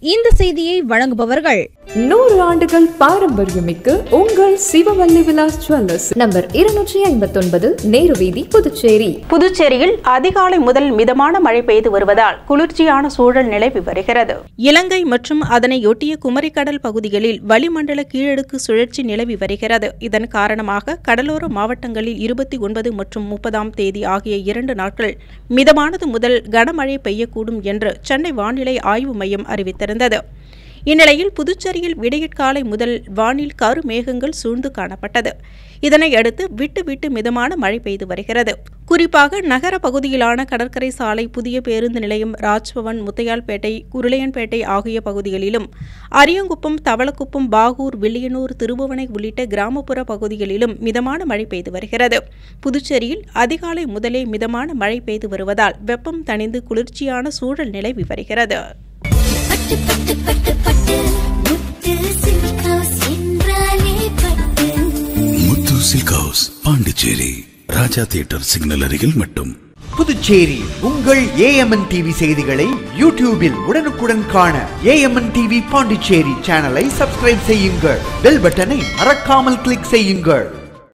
இந்த செய்தியை வழங்குபவர்கள் நூறு ஆண்டுகள் பாரம்பரியமிக்க உங்கள் சிவவல்லி விலாஸ் ஜுவல்லர்ஸ் நம்பர் இருநூற்றி ஐம்பத்தி ஒன்பது நேரு வீதி புதுச்சேரி புதுச்சேரியில் அதிகாலை முதல் மிதமான மழை பெய்து வருவதால் குளிர்ச்சியான சூழல் நிலவி வருகிறது இலங்கை மற்றும் அதனையொட்டிய குமரிக்கடல் பகுதிகளில் வளிமண்டல கீழடுக்கு சுழற்சி நிலவி வருகிறது இதன் காரணமாக கடலோர மாவட்டங்களில் இருபத்தி ஒன்பது மற்றும் முப்பதாம் தேதி ஆகிய இரண்டு நாட்கள் மிதமானது முதல் கனமழை பெய்யக்கூடும் என்று சென்னை வானிலை ஆய்வு மையம் அறிவித்திருந்தது இந்நிலையில் புதுச்சேரியில் விடியற்காலை முதல் வானில் கருமேகங்கள் சூழ்ந்து காணப்பட்டது இதனை அடுத்து விட்டு விட்டு மிதமான மழை பெய்து வருகிறது குறிப்பாக நகர பகுதியிலான கடற்கரை சாலை புதிய பேருந்து நிலையம் ராஜ்பவன் முத்தையால்பேட்டை குருளையன்பேட்டை ஆகிய பகுதிகளிலும் அரியங்குப்பம் தவளக்குப்பம் பாகூர் வில்லியனூர் திருபுவனை உள்ளிட்ட கிராமப்புற பகுதிகளிலும் மிதமான மழை பெய்து வருகிறது புதுச்சேரியில் அதிகாலை முதலே மிதமான மழை பெய்து வருவதால் வெப்பம் தணிந்து குளிர்ச்சியான சூழல் நிலவி வருகிறது பட்டு பட்டு பட்டு பட்டு முத்து சில்காஸ் என்றாலே பட்டு Muthu silk house Pondicherry Raja theatre signal அருகில் மட்டும் புதுச்சேரி உங்கள் ஏஎம்என் டிவி செய்திகளை யூடியூபில் உடனுக்குடன் காண ஏஎம்என் டிவி பாண்டிச்சேரி சேனலை சப்ஸ்கிரைப் செய்யுங்கள் பெல் பட்டனை மறக்காமல் கிளிக் செய்யுங்கள்